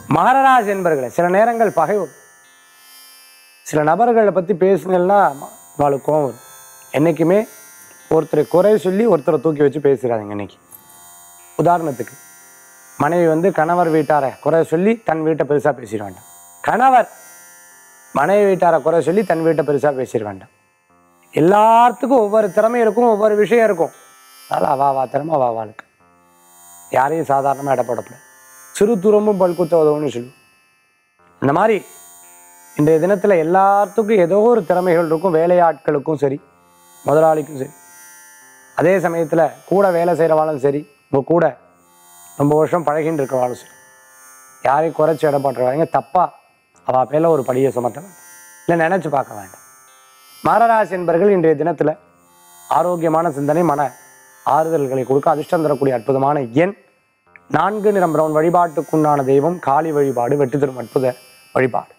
மகரராஜ் என்பர்களே சில நேரங்கள் பகை வரும். சில நபர்களை பற்றி பேசுனீங்கன்னா அவளுக்கு கோவம் வரும் என்றைக்குமே ஒருத்தரை குறை சொல்லி ஒருத்தரை தூக்கி வச்சு பேசுகிறாங்க இன்னைக்கு உதாரணத்துக்கு மனைவி வந்து கணவர் வீட்டாரை குறை சொல்லி தன் வீட்டை பெருசாக பேசிட வேண்டாம் கணவர் மனைவி வீட்டாரை குறை சொல்லி தன் வீட்டை பெருசாக பேசிட வேண்டாம் எல்லாத்துக்கும் ஒவ்வொரு திறமை இருக்கும் ஒவ்வொரு விஷயம் இருக்கும் அதனால் அவா வா திறமை அவா வாழ்க்கை யாரையும் சாதாரணமாக இடப்படப்படாது சிறு துரும்பும் பல்குத்த உதவுன்னு சொல்லுவோம் இந்த மாதிரி இன்றைய தினத்தில் எல்லாத்துக்கும் ஏதோ ஒரு திறமைகள் இருக்கும் வேலையாட்களுக்கும் சரி முதலாளிக்கும் சரி அதே சமயத்தில் கூட வேலை செய்கிறவாளும் சரி உங்கள் கூட ரொம்ப வருஷம் பழகின்னு இருக்கிறவாளும் சரி யாரையும் குறைச்சி இடப்படுறவாங்க தப்பாக அவள் பேரில் ஒரு படியை சுமத்த வேண்டாம் இல்லை நினச்சி பார்க்க வேண்டாம் மகராசி என்பர்கள் இன்றைய தினத்தில் ஆரோக்கியமான சிந்தனை மன ஆறுதல்களை கொடுக்க அதிர்ஷ்டம் தரக்கூடிய அற்புதமான எண் நான்கு நிறம் பிரவுன் வழிபாட்டுக்குண்டான தெய்வம் காளி வழிபாடு வெற்றி தரும் அற்புத வழிபாடு